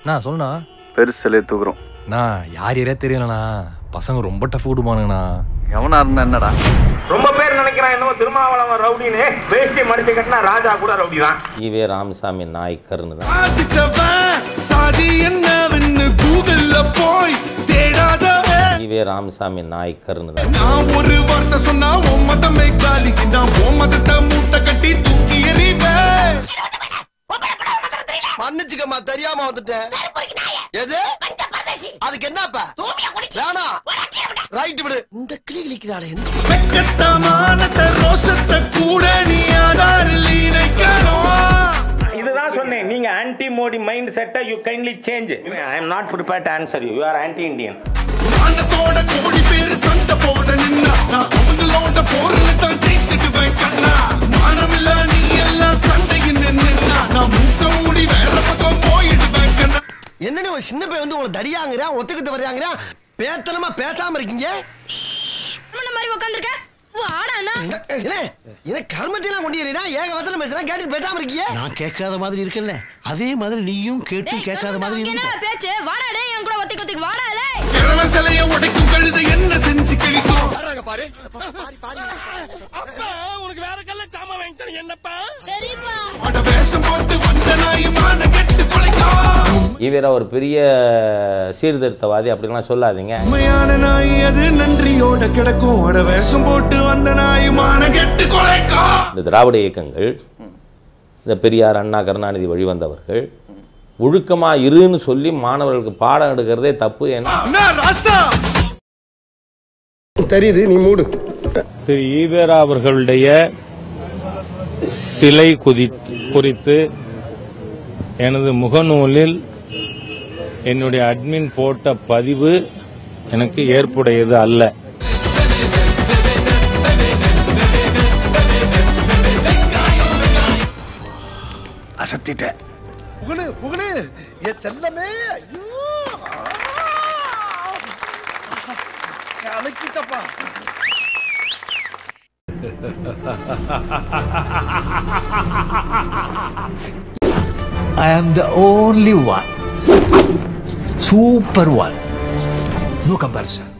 நான் சொல்லுண்ணா பெருசிலே தூக்குறோம் நான் யார் யாரே தெரியலண்ணா பசங்க ரொம்ப டஃப் விடுமானுங்கண்ணா எவனா இருந்தா என்னடா ரொம்ப பேர் நினைக்கிறான் என்னவோ திருமாவளவன் ரவுடின்னு வேஷ்டி மடிச்சு கட்டினா ராஜா கூட ரவுடி தான் ஈவே ராமசாமி நாய்க்கர்னு தான் சாதிச்சவன் சாதி என்னவென்னு கூகுள்ல போய் தேடாதவன் ஈவே ராமசாமி நாய்க்கர்னு தான் நான் ஒரு வார்த்தை சொன்னா உன் மதமே காலிக்கு நான் உன் மதத்தை மூட்டை கட்டி தூக்கி எறிவேன் மன்னிச்சுக்கம்மா தெரியாம வந்துட்டேன் எது அதுக்கு என்னப்பா வேணா ரைட் விடு இந்த கிளி கிளிக்கிறாளே வெக்கத்தமானத்த ரோஷத்தை கூட நீ ஆதாரில் இணைக்கணும் இதுதான் சொன்னேன் நீங்க ஆன்டி மோடி மைண்ட் செட்டை you kindly change I am not prepare to answer you you are anti Indian மானத்தோட கோடி பேரு சண்டை போட நின்னா நான் அவங்களோட போர்ல தான் ஜெயிச்சிடுவேன் கண்ணா மானமில்ல நீ எல்லாம் சண்டையில் நின்னா நான் மூக்க மூடி வேற பக்கம் போயிடுவேன் கண்ணா என்னன்னு ஒரு சின்ன பையன் வந்து உங்களை தடியாங்கிறான் ஒத்துக்கிட்டு வர்றாங்கிறா பேத்தனமா பேசாம இருக்கீங்க இந்த மாதிரி உட்காந்துருக்க வாடா அண்ணா என்ன என்ன கர்மத்தையெல்லாம் கொண்டு ஏறினா ஏக வசனம் பேசுறா கேட்டு பேசாம இருக்கீங்க நான் கேட்காத மாதிரி இருக்கல அதே மாதிரி நீயும் கேட்டு கேட்காத மாதிரி உனக்கு என்ன இருக்க பேச்சு வாடா டேய் என் கூட ஒத்தி கொத்திக்கு வாடா டேய் கிழமை சிலைய உடைக்கும் கழுத என்ன செஞ்சு கிழிக்கும் சரிப்பா அட வேஷம் போட்டு வந்த நாய் மான கெட்டு குலைக்கும் ஈவேரா ஒரு பெரிய சீர்திருத்தவாதி அப்படின்லாம் சொல்லாதீங்க உண்மையான நாய் அது நன்றியோட கிடக்கும் அட வேஷம் போட்டு வந்த நாய் மான கெட்டு குலைக்கும் இந்த திராவிட இயக்கங்கள் இந்த பெரியார் அண்ணா கருணாநிதி வழிவந்தவர்கள் ஒழுக்கமாக இருன்னு சொல்லி மாணவர்களுக்கு பாடம் எடுக்கிறதே தப்பு ஏன்னா என்ன ராசா தெரியுது நீ மூடு திரு ஈவேரா அவர்களுடைய சிலை குதி குறித்து எனது முகநூலில் என்னுடைய அட்மின் போட்ட பதிவு எனக்கு ஏற்புடையது அல்ல அசத்திட்டேன் புகழு புகழு என் செல்லமே ஐயோ அழைக்கிட்டப்பா I am the only one. Super one. No comparison.